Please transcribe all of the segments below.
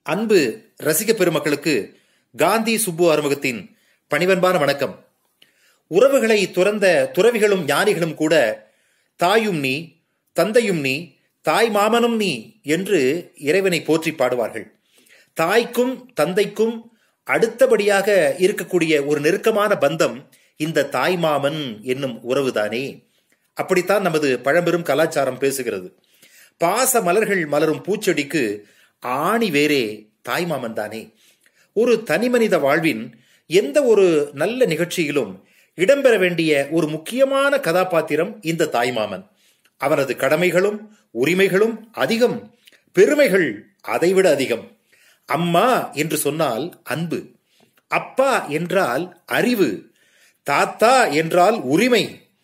அன்பு ரசிக பெருமக்களுக்கு காந்தி சுப்பு ஆறுமுகத்தின் பணிவன்பான வணக்கம் உறவுகளை துறந்த துறவிகளும் ஞானிகளும் கூட தாயும் நீ தந்தையும் நீ தாய் மாமனும் நீ என்று இறைவனை போற்றி பாடுவார்கள் தாய்க்கும் தந்தைக்கும் அடுத்தபடியாக இருக்கக்கூடிய ஒரு நெருக்கமான பந்தம் இந்த தாய் மாமன் என்னும் உறவுதானே அப்படித்தான் நமது பழம்பெரும் கலாச்சாரம் பேசுகிறது பாச மலர்கள் மலரும் பூச்செடிக்கு ஆணி வேறே தாய்மாமன் தானே ஒரு தனிமனித வாழ்வின் எந்த ஒரு நல்ல நிகழ்ச்சியிலும் இடம்பெற வேண்டிய ஒரு முக்கியமான கதாபாத்திரம் இந்த தாய்மாமன் அவனது கடமைகளும் உரிமைகளும் அதிகம் பெருமைகள் அதைவிட அதிகம் அம்மா என்று சொன்னால் அன்பு அப்பா என்றால் அறிவு தாத்தா என்றால் உரிமை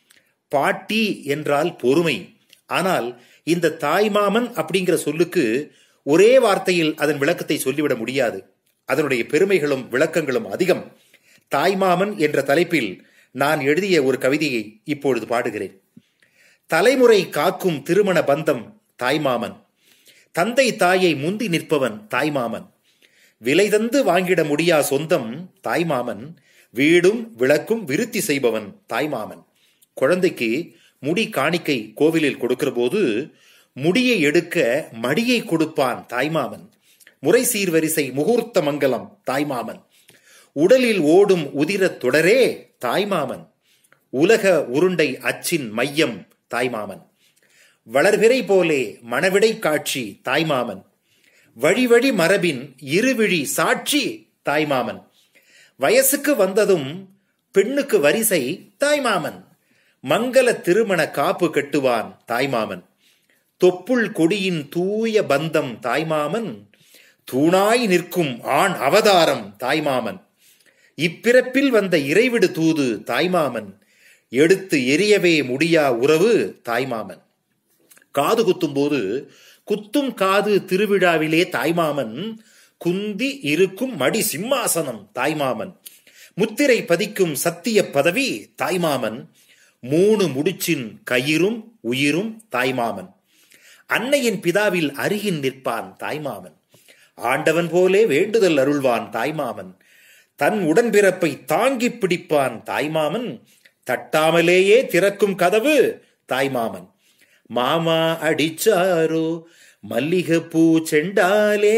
பாட்டி என்றால் பொறுமை ஆனால் இந்த தாய்மாமன் அப்படிங்கிற சொல்லுக்கு ஒரே வார்த்தையில் அதன் விளக்கத்தை சொல்லிவிட முடியாது அதனுடைய பெருமைகளும் விளக்கங்களும் அதிகம் தாய்மாமன் என்ற தலைப்பில் நான் எழுதிய ஒரு கவிதையை இப்பொழுது பாடுகிறேன் தலைமுறை காக்கும் திருமண பந்தம் தாய்மாமன் தந்தை தாயை முந்தி நிற்பவன் தாய்மாமன் விலை தந்து வாங்கிட முடியா சொந்தம் தாய்மாமன் வீடும் விளக்கும் விருத்தி செய்பவன் தாய்மாமன் குழந்தைக்கு முடி காணிக்கை கோவிலில் கொடுக்கிற போது முடியை எடுக்க மடியை கொடுப்பான் தாய்மாமன் முறை சீர்வரிசை முகூர்த்த மங்கலம் தாய்மாமன் உடலில் ஓடும் உதிரத் தொடரே தாய்மாமன் உலக உருண்டை அச்சின் மையம் தாய்மாமன் வளர்விரை போலே மணவிடை காட்சி தாய்மாமன் வழி வழி மரபின் இருவிழி சாட்சி தாய்மாமன் வயசுக்கு வந்ததும் பெண்ணுக்கு வரிசை தாய்மாமன் மங்கள திருமண காப்பு கட்டுவான் தாய்மாமன் தொப்புள் கொடியின் தூய பந்தம் தாய்மாமன் தூணாய் நிற்கும் ஆண் அவதாரம் தாய்மாமன் இப்பிறப்பில் வந்த இறைவிடு தூது தாய்மாமன் எடுத்து எரியவே முடியா உறவு தாய்மாமன் காது குத்தும் போது குத்தும் காது திருவிழாவிலே தாய்மாமன் குந்தி இருக்கும் மடி சிம்மாசனம் தாய்மாமன் முத்திரை பதிக்கும் சத்திய பதவி தாய்மாமன் மூணு முடிச்சின் கயிறும் உயிரும் தாய்மாமன் அன்னையின் பிதாவில் அருகில் நிற்பான் தாய்மாமன் ஆண்டவன் போலே வேண்டுதல் அருள்வான் தாய்மாமன் தன் உடன்பிறப்பை தாங்கி பிடிப்பான் தாய்மாமன் தட்டாமலேயே திறக்கும் கதவு தாய்மாமன் மாமா அடிச்சாரோ மல்லிகை பூ செண்டாலே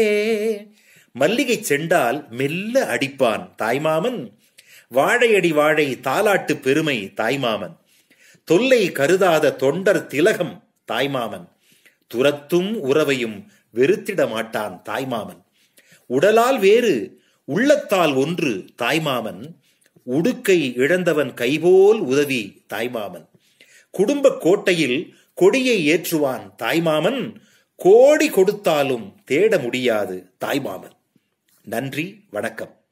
மல்லிகை செண்டால் மெல்ல அடிப்பான் தாய்மாமன் வாழையடி வாழை தாலாட்டு பெருமை தாய்மாமன் தொல்லை கருதாத தொண்டர் திலகம் தாய்மாமன் துரத்தும் உறவையும் வெறுத்திட மாட்டான் தாய்மாமன் உடலால் வேறு உள்ளத்தால் ஒன்று தாய்மாமன் உடுக்கை இழந்தவன் கைபோல் உதவி தாய்மாமன் குடும்ப கோட்டையில் கொடியை ஏற்றுவான் தாய்மாமன் கோடி கொடுத்தாலும் தேட முடியாது தாய்மாமன் நன்றி வணக்கம்